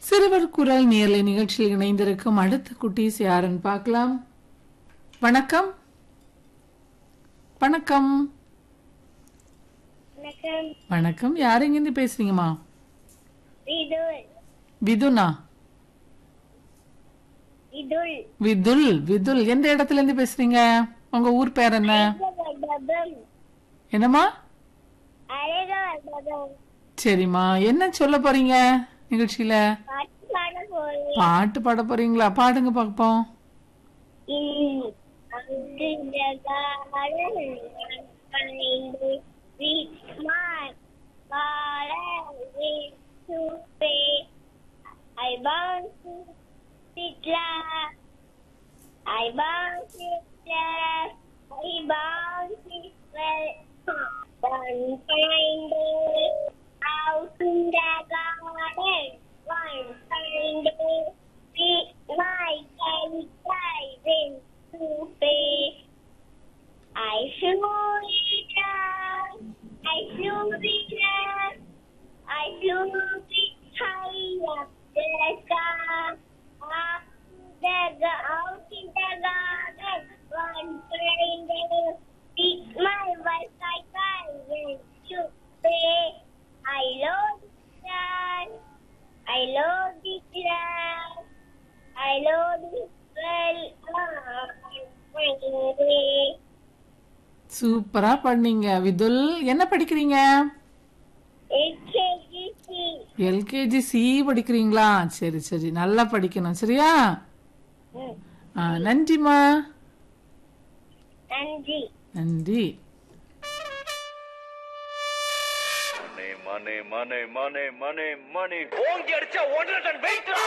சிறுவர் குரல் நேர்லை நிகழ்ச்சியில் இணைந்திருக்கும் அடுத்த குட்டீஸ் யாருன்னு பார்க்கலாம் வணக்கம் வணக்கம் வணக்கம் வணக்கம் யார் எங்கேருந்து பேசுறீங்கம்மா விதுல் விதுனா விதுல் விதுல் விதுல் எந்த இடத்துல இருந்து பேசுறீங்க உங்க ஊர் பேர் என்ன அழகவர்தகம் என்னம்மா அழகவர்தகம் சரிம்மா என்ன சொல்ல போறீங்க நிகழ்ச்சியில பாட்டு பாட போறேன் பாட்டு பாட போறீங்களா பாடுங்க பார்ப்போம் இன் அங்குதகாரன் கலைந்து விஸ்மான் Bharathi சுப்பே I bound to Sitla. I bound to Sitla. I bound to Sitla. One fine day, out in the garden. One fine day, with my candy driving to pay. I flew it up. I flew it up. I flew it high up the sky. Up the ga- out in the garden, one fine day, with my wife I went to pay. I love the sun. I love the grass. I love the well. Ah, சூப்பரா பண்ணீங்க விதுல் என்ன படிக்கிறீங்க LKGC. LKG C படிக்கிறீங்களா சரி சரி நல்லா படிக்கணும் சரியா ம். ஆ, நன்றிம்மா நன்றி நன்றி மணி மணி மணி மணி மணி மணி ஓங்கி அடிச்சா ஒன்றரை டன் வெயிட்